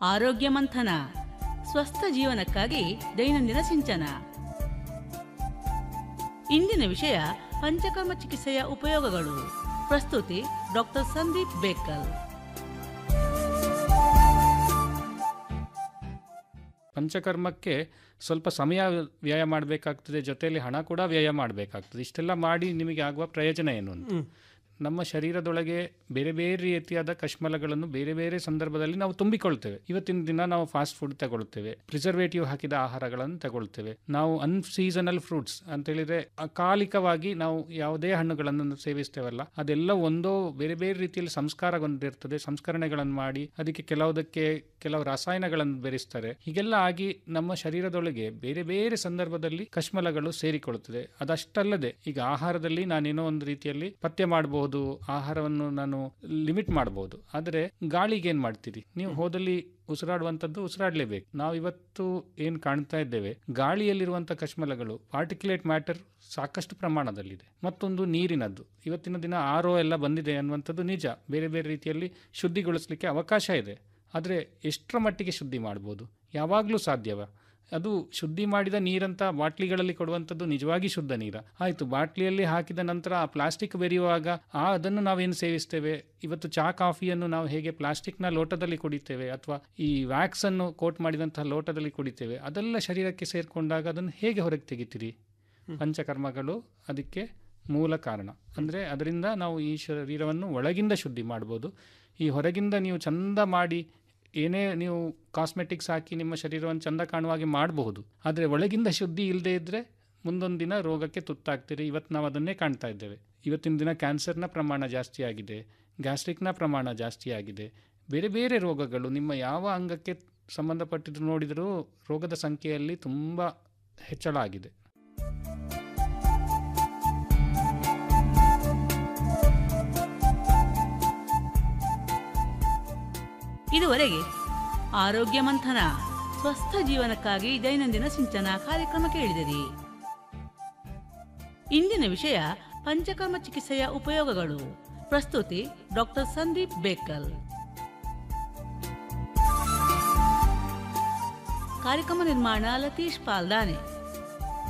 ಆರೋಗ್ಯ ಮಂಥನ ಸ್ವಸ್ಥ ಜೀವನಕ್ಕಾಗಿ ದೈನಂದಿನ ಸಿಂಚನ ಇಂದಿನ ವಿಷಯ ಪಂಚಕರ್ಮ ಚಿಕಿತ್ಸೆಯ ಉಪಯೋಗಗಳು ಪ್ರಸ್ತುತಿ ಡಾಕ್ಟರ್ ಸಂದೀಪ್ ಬೇಕಲ್ ಪಂಚಕರ್ಮಕ್ಕೆ ಸ್ವಲ್ಪ ಸಮಯ ವ್ಯಯ ಮಾಡಬೇಕಾಗ್ತದೆ ಜೊತೆಯಲ್ಲಿ ಹಣ ಕೂಡ ವ್ಯಯ ಮಾಡಬೇಕಾಗ್ತದೆ ಇಷ್ಟೆಲ್ಲ ಮಾಡಿ ನಿಮಗೆ ಆಗುವ ಪ್ರಯೋಜನ ಏನು ಅಂತ ನಮ್ಮ ಶರೀರದೊಳಗೆ ಬೇರೆ ಬೇರೆ ರೀತಿಯಾದ ಕಶ್ಮಲಗಳನ್ನು ಬೇರೆ ಬೇರೆ ಸಂದರ್ಭದಲ್ಲಿ ನಾವು ತುಂಬಿಕೊಳ್ತೇವೆ ಇವತ್ತಿನ ದಿನ ನಾವು ಫಾಸ್ಟ್ ಫುಡ್ ತಗೊಳ್ತೇವೆ ಪ್ರಿಸರ್ವೇಟಿವ್ ಹಾಕಿದ ಆಹಾರಗಳನ್ನು ತಗೊಳ್ತೇವೆ ನಾವು ಅನ್ಸೀಸನಲ್ ಫ್ರೂಟ್ಸ್ ಅಂತ ಹೇಳಿದ್ರೆ ಅಕಾಲಿಕವಾಗಿ ನಾವು ಯಾವುದೇ ಹಣ್ಣುಗಳನ್ನು ಸೇವಿಸ್ತೇವಲ್ಲ ಅದೆಲ್ಲ ಒಂದೋ ಬೇರೆ ಬೇರೆ ರೀತಿಯಲ್ಲಿ ಸಂಸ್ಕಾರಗೊಂಡಿರ್ತದೆ ಸಂಸ್ಕರಣೆಗಳನ್ನು ಮಾಡಿ ಅದಕ್ಕೆ ಕೆಲವುದಕ್ಕೆ ಕೆಲವು ರಾಸಾಯನಗಳನ್ನು ಬೆರೆಸ್ತಾರೆ ಹೀಗೆಲ್ಲ ಆಗಿ ನಮ್ಮ ಶರೀರದೊಳಗೆ ಬೇರೆ ಬೇರೆ ಸಂದರ್ಭದಲ್ಲಿ ಕಶ್ಮಲಗಳು ಸೇರಿಕೊಳ್ಳುತ್ತದೆ ಅದಷ್ಟಲ್ಲದೆ ಈಗ ಆಹಾರದಲ್ಲಿ ನಾನೇನೋ ಒಂದು ರೀತಿಯಲ್ಲಿ ಪಥ್ಯ ಮಾಡಬಹುದು ಆಹಾರವನ್ನು ನಾನು ಲಿಮಿಟ್ ಮಾಡಬಹುದು ಆದರೆ ಗಾಳಿಗೆ ಏನ್ ಮಾಡ್ತೀರಿ ನೀವು ಹೋದಲ್ಲಿ ಉಸಿರಾಡುವಂಥದ್ದು ಉಸಿರಾಡಲೇಬೇಕು ನಾವು ಇವತ್ತು ಏನು ಕಾಣ್ತಾ ಇದ್ದೇವೆ ಗಾಳಿಯಲ್ಲಿರುವಂಥ ಕಶ್ಮಲಗಳು ಪಾರ್ಟಿಕ್ಯುಲೇಟ್ ಮ್ಯಾಟರ್ ಸಾಕಷ್ಟು ಪ್ರಮಾಣದಲ್ಲಿದೆ ಮತ್ತೊಂದು ನೀರಿನದ್ದು ಇವತ್ತಿನ ದಿನ ಆರ್ ಒ ಎಲ್ಲ ಬಂದಿದೆ ಅನ್ನುವಂಥದ್ದು ನಿಜ ಬೇರೆ ಬೇರೆ ರೀತಿಯಲ್ಲಿ ಶುದ್ಧಿಗೊಳಿಸಲಿಕ್ಕೆ ಅವಕಾಶ ಇದೆ ಆದರೆ ಎಷ್ಟರ ಮಟ್ಟಿಗೆ ಶುದ್ಧಿ ಮಾಡ್ಬೋದು ಯಾವಾಗಲೂ ಸಾಧ್ಯವ ಅದು ಶುದ್ಧಿ ಮಾಡಿದ ನೀರಂತ ಬಾಟ್ಲಿಗಳಲ್ಲಿ ಕೊಡುವಂಥದ್ದು ನಿಜವಾಗಿ ಶುದ್ಧ ನೀರ ಆಯಿತು ಬಾಟ್ಲಿಯಲ್ಲಿ ಹಾಕಿದ ನಂತರ ಆ ಪ್ಲಾಸ್ಟಿಕ್ ಬೆರೆಯುವಾಗ ಆ ಅದನ್ನು ನಾವೇನು ಸೇವಿಸ್ತೇವೆ ಇವತ್ತು ಚಹಾ ಕಾಫಿಯನ್ನು ನಾವು ಹೇಗೆ ಪ್ಲಾಸ್ಟಿಕ್ನ ಲೋಟದಲ್ಲಿ ಕುಡಿತೇವೆ ಅಥವಾ ಈ ವ್ಯಾಕ್ಸ್ ಅನ್ನು ಕೋಟ್ ಮಾಡಿದಂತಹ ಲೋಟದಲ್ಲಿ ಕುಡಿತೇವೆ ಅದೆಲ್ಲ ಶರೀರಕ್ಕೆ ಸೇರಿಕೊಂಡಾಗ ಅದನ್ನು ಹೇಗೆ ಹೊರಗೆ ತೆಗಿತೀರಿ ಪಂಚಕರ್ಮಗಳು ಅದಕ್ಕೆ ಮೂಲ ಕಾರಣ ಅಂದರೆ ಅದರಿಂದ ನಾವು ಈ ಶರೀರವನ್ನು ಒಳಗಿಂದ ಶುದ್ಧಿ ಮಾಡ್ಬೋದು ಈ ಹೊರಗಿಂದ ನೀವು ಚಂದ ಮಾಡಿ ಏನೇ ನೀವು ಕಾಸ್ಮೆಟಿಕ್ಸ್ ಹಾಕಿ ನಿಮ್ಮ ಶರೀರವನ್ನು ಚಂದ ಕಾಣುವಾಗೆ ಮಾಡಬಹುದು ಆದರೆ ಒಳಗಿಂದ ಶುದ್ಧಿ ಇಲ್ಲದೆ ಇದ್ದರೆ ಮುಂದೊಂದು ದಿನ ರೋಗಕ್ಕೆ ತುತ್ತಾಗ್ತೀರಿ ಇವತ್ತು ನಾವು ಅದನ್ನೇ ಕಾಣ್ತಾ ಇದ್ದೇವೆ ಇವತ್ತಿನ ದಿನ ಕ್ಯಾನ್ಸರ್ನ ಪ್ರಮಾಣ ಜಾಸ್ತಿ ಆಗಿದೆ ಗ್ಯಾಸ್ಟ್ರಿಕ್ನ ಪ್ರಮಾಣ ಜಾಸ್ತಿ ಆಗಿದೆ ಬೇರೆ ಬೇರೆ ರೋಗಗಳು ನಿಮ್ಮ ಯಾವ ಅಂಗಕ್ಕೆ ಸಂಬಂಧಪಟ್ಟಿದ್ದು ನೋಡಿದರೂ ರೋಗದ ಸಂಖ್ಯೆಯಲ್ಲಿ ತುಂಬ ಹೆಚ್ಚಳ ಆಗಿದೆ ಇದುವರೆಗೆ ಆರೋಗ್ಯ ಮಂಥನ ಸ್ವಸ್ಥ ಜೀವನಕ್ಕಾಗಿ ದೈನಂದಿನ ಸಿಂಚನ ಕಾರ್ಯಕ್ರಮ ಕೇಳಿದಿರಿ ಇಂದಿನ ವಿಷಯ ಪಂಚಕರ್ಮ ಚಿಕಿತ್ಸೆಯ ಉಪಯೋಗಗಳು ಪ್ರಸ್ತುತಿ ಡಾಕ್ಟರ್ ಸಂದೀಪ್ ಬೇಕಲ್ ಕಾರ್ಯಕ್ರಮ ನಿರ್ಮಾಣ ಲತೀಶ್ ಪಾಲ್ದಾನೆ